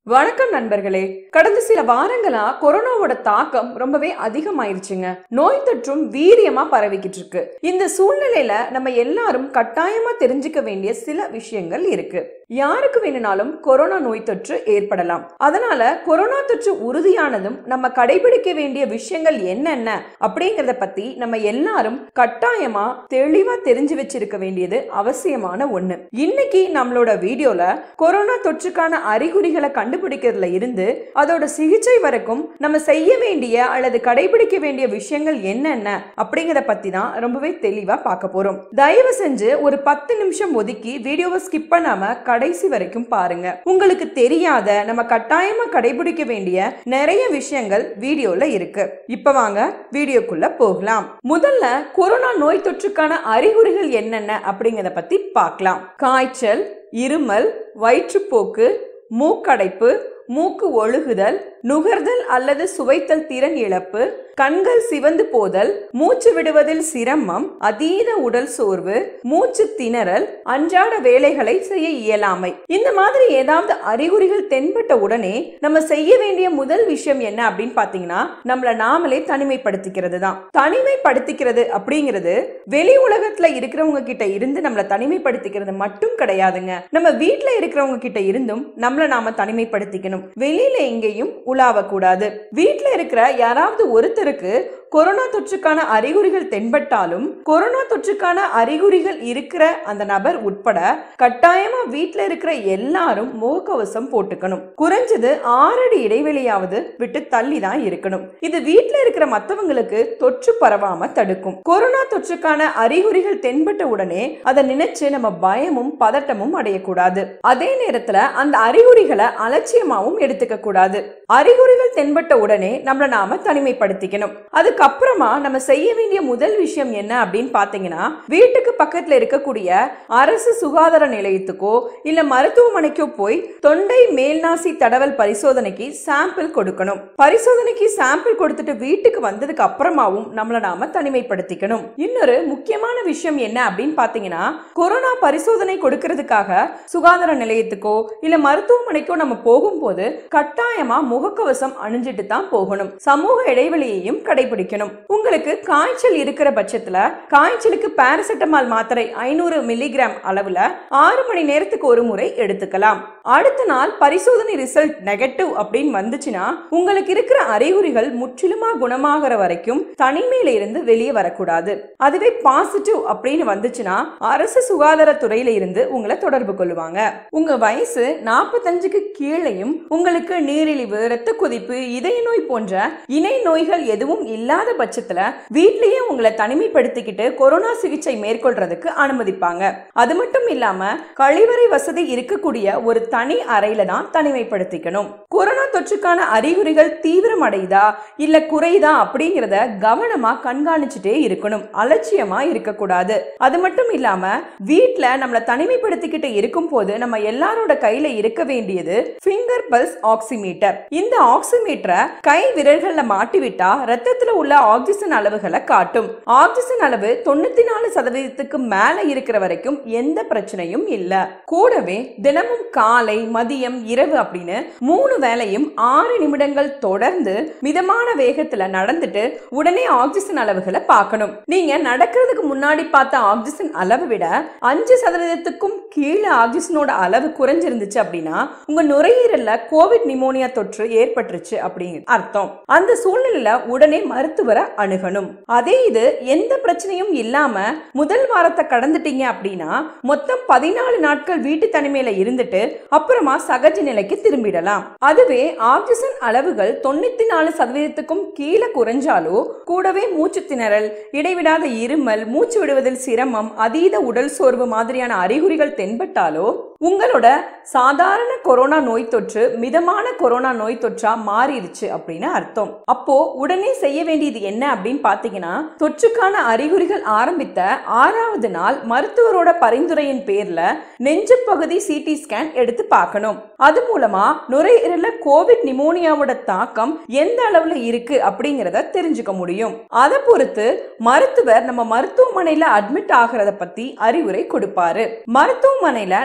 வணக்கம் நண்பர்களே கடந்த சில வாரங்களா கொரோனாவோட தாக்கம் ரொம்பவே அதிகமாயிருச்சுங்க நோய் தொற்றும் வீரியமா பரவிக்கிட்டு இருக்கு இந்த சூழ்நிலையில நம்ம எல்லாரும் கட்டாயமா தெரிஞ்சுக்க வேண்டிய சில விஷயங்கள் இருக்கு யாருக்கு வேணும்னாலும் கொரோனா நோய் தொற்று ஏற்படலாம் அதனால கொரோனா தொற்று உறுதியானதும் நம்ம கடைபிடிக்க வேண்டிய விஷயங்கள் என்னென்ன அப்படிங்கறத பத்தி நம்ம எல்லாரும் கட்டாயமா தெளிவா தெரிஞ்சு வச்சிருக்க வேண்டியது அவசியமான ஒண்ணு இன்னைக்கு நம்மளோட வீடியோல கொரோனா தொற்றுக்கான அறிகுறிகளை கண்டுபிடிக்கிறதுல இருந்து அதோட சிகிச்சை வரைக்கும் நம்ம செய்ய வேண்டிய அல்லது கடைபிடிக்க வேண்டிய விஷயங்கள் என்னென்ன அப்படிங்கறத பத்தி தான் ரொம்பவே தெளிவா பார்க்க போறோம் தயவு செஞ்சு ஒரு பத்து நிமிஷம் ஒதுக்கி வீடியோவை ஸ்கிப் பண்ணாம கடைசி வரைக்கும் பாருங்க உங்களுக்கு தெரியாத நம்ம கட்டாயமா கடைபிடிக்க வேண்டிய நிறைய விஷயங்கள் வீடியோல இருக்கு இப்ப வாங்க வீடியோக்குள்ள போகலாம் முதல்ல கொரோனா நோய் தொற்றுக்கான அறிகுறிகள் என்னென்ன அப்படிங்கறத பத்தி பார்க்கலாம் காய்ச்சல் இருமல் வயிற்றுப்போக்கு மூக்கடைப்பு மூக்கு ஒழுகுதல் நுகர்தல் அல்லது சுவைத்தல் திறன் இழப்பு கண்கள் சிவந்து போதல் மூச்சு விடுவதில் சிரமம் அதீத உடல் சோர்வு மூச்சு திணறல் அன்றாட வேலைகளை செய்ய இயலாமை இந்த மாதிரி ஏதாவது அறிகுறிகள் தென்பட்ட உடனே நம்ம செய்ய வேண்டிய முதல் விஷயம் என்ன அப்படின்னு பாத்தீங்கன்னா நம்மள நாமளே தனிமைப்படுத்திக்கிறது தான் தனிமைப்படுத்திக்கிறது அப்படிங்கிறது வெளி உலகத்துல இருக்கிறவங்க கிட்ட இருந்து நம்மள தனிமைப்படுத்திக்கிறது மட்டும் கிடையாதுங்க நம்ம வீட்ல இருக்கிறவங்க கிட்ட இருந்தும் நம்மள நாம தனிமைப்படுத்திக்கணும் வெளியில எங்கேயும் உலாவக்கூடாது வீட்ல இருக்கிற யாராவது ஒருத்தருக்கு கொரோனா தொற்றுக்கான அறிகுறிகள் தென்பட்டாலும் கொரோனா தொற்றுக்கான அறிகுறிகள் இருக்கிற அந்த நபர் உட்பட கட்டாயமா வீட்ல இருக்கிற எல்லாரும் முகக்கவசம் போட்டுக்கணும் குறைஞ்சது ஆறடி இடைவெளியாவது விட்டு தள்ளி தான் இருக்கணும் இது வீட்ல இருக்கிற மத்தவங்களுக்கு தொற்று பரவாம தடுக்கும் கொரோனா தொற்றுக்கான அறிகுறிகள் தென்பட்ட உடனே அதை நினைச்சு நம்ம பயமும் பதட்டமும் அடையக்கூடாது அதே நேரத்துல அந்த அறிகுறிகளை அலட்சியமாவும் எடுத்துக்க கூடாது அறிகுறிகள் தென்பட்ட உடனே நம்மள நாம தனிமைப்படுத்திக்கணும் அதுக்கப்புறமா நம்ம செய்ய வேண்டிய முதல் விஷயம் என்ன அப்படின்னு பாத்தீங்கன்னா வீட்டுக்கு பக்கத்துல இருக்கக்கூடிய அரசு சுகாதார நிலையத்துக்கோ இல்ல மருத்துவமனைக்கோ போய் தொண்டை மேல்நாசி தடவல் பரிசோதனைக்கு சாம்பிள் கொடுக்கணும் பரிசோதனைக்கு சாம்பிள் கொடுத்துட்டு வீட்டுக்கு வந்ததுக்கு அப்புறமாவும் நம்மள நாம தனிமைப்படுத்திக்கணும் இன்னொரு முக்கியமான விஷயம் என்ன அப்படின்னு பாத்தீங்கன்னா கொரோனா பரிசோதனை கொடுக்கறதுக்காக சுகாதார நிலையத்துக்கோ இல்ல மருத்துவமனைக்கோ நம்ம போகும்போது கட்டாயமா முகக்கவசம் அணிஞ்சிட்டு தான் போகணும் சமூக இடைவெளியையும் கடைபிடிக்கணும் உங்களுக்கு காய்ச்சல் இருக்கிற பட்சத்துல காய்ச்சலுக்கு பாராசிட்டமால் மாத்திரை ஐநூறு மில்லிகிராம் அளவுல ஆறு மணி நேரத்துக்கு ஒரு முறை எடுத்துக்கலாம் அடுத்த நாள் பரிசோதனை ரிசல்ட் நெகட்டிவ் அப்படின்னு வந்துச்சுன்னா உங்களுக்கு இருக்கிற அறிகுறிகள் முற்றிலுமா குணமாகிற வரைக்கும் தனிமையில இருந்து வெளியே வரக்கூடாது அதுவே பாசிட்டிவ் அப்படின்னு வந்துச்சுன்னா அரசு சுகாதாரத்துறையில இருந்து உங்களை தொடர்பு கொள்ளுவாங்க உங்க வயசு நாற்பத்தஞ்சுக்கு கீழேயும் உங்களுக்கு நீரிழிவு இரத்த கொதிப்பு இதய நோய் போன்ற இணை நோய்கள் எதுவும் இல்லாத பட்சத்துல வீட்லயே உங்களை தனிமைப்படுத்திக்கிட்டு கொரோனா சிகிச்சை மேற்கொள்றதுக்கு அனுமதிப்பாங்க அது மட்டும் இல்லாம கழிவறை வசதி இருக்கக்கூடிய ஒரு தனி அறையில தான் தனிமைப்படுத்திக்கணும் கொரோனா தொற்றுக்கான அறிகுறிகள் தீவிரமடையுதா இல்ல குறையுதா அப்படிங்கிறத கவனமா கண்காணிச்சுட்டே இருக்கணும் அலட்சியமா இருக்கக்கூடாது அது மட்டும் இல்லாம வீட்ல நம்மள தனிமைப்படுத்திக்கிட்டு இருக்கும் போது நம்ம எல்லாரோட கையில இருக்க வேண்டியது ஃபிங்கர் பல்ஸ் ஆக்சிமீட்டர் இந்த ஆக்சிமீட்டரை கை விரல்கள்ல மாட்டிவிட்டா ரத்தத்துல உள்ள ஆக்சிஜன் அளவுகளை காட்டும் ஆக்சிஜன் அளவு தொண்ணூத்தி நாலு சதவீதத்துக்கு மேல இருக்கிற வரைக்கும் எந்த பிரச்சனையும் இல்ல கூடவே தினமும் காலை மதியம் இரவு அப்படின்னு மூணு வேளையும் ஆறு நிமிடங்கள் தொடர்ந்து மிதமான வேகத்துல நடந்துட்டு உடனே ஆக்சிஜன் அளவுகளை பார்க்கணும் நீங்க நடக்கிறதுக்கு முன்னாடி பார்த்த ஆக்சிஜன் அளவை விட அஞ்சு சதவீதத்துக்கும் கீழே ஆக்சிஜனோட அளவு குறைஞ்சிருந்துச்சு அப்படின்னா உங்க நுரையீரல்ல கோவிட் நிமோனியா தொற்று ஏற்பட்டுருச்சு அப்படின்னு அர்த்தம் அந்த சூழ்நிலையில உடனே மருத்துவரை அணுகணும் அதே இது எந்த பிரச்சனையும் இல்லாம முதல் வாரத்தை கடந்துட்டீங்க அப்படின்னா மொத்தம் பதினாலு நாட்கள் வீட்டு தனிமையில இருந்துட்டு அப்புறமா சகஜ நிலைக்கு திரும்பிடலாம் அதுவே ஆக்சிஜன் அளவுகள் தொண்ணூத்தி நாலு சதவீதத்துக்கும் கீழே குறைஞ்சாலோ கூடவே மூச்சு திணறல் இடைவிடாத இருமல் மூச்சு விடுவதில் சிரமம் அதீத உடல் சோர்வு மாதிரியான அறிகுறிகள் தென்பட்டாலோ உங்களோட சாதாரண கொரோனா நோய் தொற்று மிதமான கொரோனா நோய் தொற்றா மாறிடுச்சு அப்படின்னு அர்த்தம் அப்போ உடனே செய்ய வேண்டியது என்ன அப்படின்னு பாத்தீங்கன்னா தொற்றுக்கான அறிகுறிகள் ஆரம்பித்த ஆறாவது நாள் மருத்துவரோட பரிந்துரையின் பேர்ல நெஞ்சு பகுதி சிடி ஸ்கேன் எடுத்து பார்க்கணும் அது மூலமா நுரையீரல கோவிட் நிமோனியாவோட தாக்கம் எந்த அளவுல இருக்கு அப்படிங்கறத தெரிஞ்சுக்க முடியும் அதை பொறுத்து மருத்துவர் நம்ம மருத்துவமனையில அட்மிட் ஆகிறத பத்தி அறிவுரை கொடுப்பாரு மருத்துவமனையில நமக்கான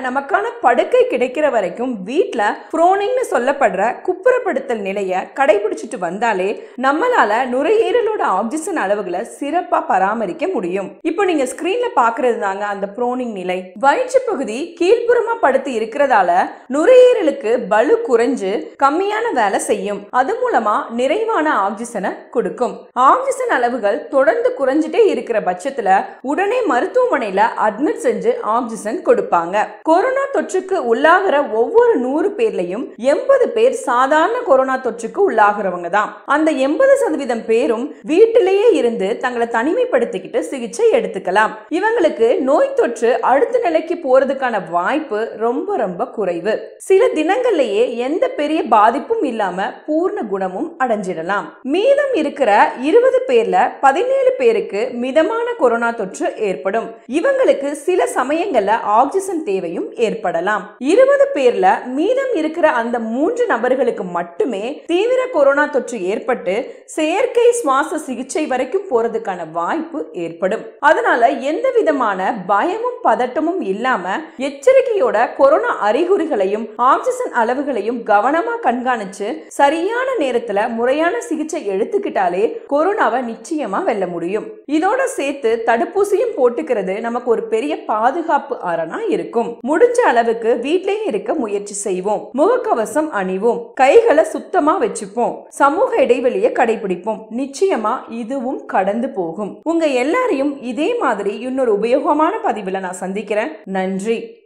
படுக்கை கிடைக்கிற வரைக்கும் வீட்ல புரோனிங்னு சொல்லப்படுற குப்புறப்படுத்தல் நிலையை கடைபிடிச்சிட்டு வந்தாலே நம்மளால நுரையீரலோட ஆக்சிஜன் அளவுகளை சிறப்பா பராமரிக்க முடியும் இப்போ நீங்க ஸ்கிரீன்ல பாக்குறது தாங்க அந்த ப்ரோனிங் நிலை வயிற்று பகுதி கீழ்ப்புறமா படுத்து இருக்கிறதால நுரையீரலுக்கு பலு குறைஞ்சு கம்மியான வேலை செய்யும் அது மூலமா நிறைவான ஆக்சிஜனை கொடுக்கும் ஆக்சிஜன் அளவுகள் தொடர்ந்து குறைஞ்சிட்டே இருக்கிற பட்சத்துல உடனே மருத்துவமனையில அட்மிட் செஞ்சு ஆக்சிஜன் கொடுப்பாங்க கொரோனா தொற்றுக்கு உள்ளாகிற ஒவ்வொரு நூறு பேர்லயும் எண்பது பேர் சாதாரண கொரோனா தொற்றுக்கு உள்ளாகிறவங்க தான் அந்த எண்பது சதவீதம் பேரும் வீட்டிலேயே இருந்து தங்களை தனிமைப்படுத்திக்கிட்டு சிகிச்சை எடுத்துக்கலாம் இவங்களுக்கு நோய் தொற்று அடுத்த நிலைக்கு போறதுக்கான வாய்ப்பு ரொம்ப ரொம்ப குறைவு சில தினங்கள்லயே எந்த பெரிய பாதிப்பும் இல்லாம பூர்ண குணமும் அடைஞ்சிடலாம் மீதம் இருக்கிற இருபது பேர்ல பதினேழு பேருக்கு மிதமான கொரோனா தொற்று ஏற்படும் இவங்களுக்கு சில சமயங்கள்ல ஆக்சிஜன் தேவையும் ஏற்படலாம் இருபது பேர்ல மீதம் இருக்கிற அந்த மூன்று நபர்களுக்கு மட்டுமே தீவிர கொரோனா தொற்று ஏற்பட்டு செயற்கை சுவாச சிகிச்சை வரைக்கும் போறதுக்கான வாய்ப்பு ஏற்படும் அதனால எந்த விதமான பயமும் பதட்டமும் இல்லாம எச்சரிக்கையோட கொரோனா அறிகுறிகளையும் ஆக்சிஜன் அளவுகளையும் கவனமா கண்காணிச்சு சரியான நேரத்துல முறையான சிகிச்சை எடுத்துக்கிட்டாலே கொரோனாவை நிச்சயமா வெல்ல முடியும் இதோட சேர்த்து தடுப்பூசியும் போட்டுக்கிறது நமக்கு ஒரு பெரிய பாதுகாப்பு அரணா இருக்கும் முடிஞ்ச அளவுக்கு வீட்லயே இருக்க முயற்சி செய்வோம் முகக்கவசம் அணிவோம் கைகளை சுத்தமா வச்சுப்போம் சமூக இடைவெளியை கடைபிடிப்போம் நிச்சயமா இதுவும் கடந்து போகும் உங்க எல்லாரையும் இதே மாதிரி இன்னொரு உபயோகமான பதிவுல நான் சந்திக்கிறேன் நன்றி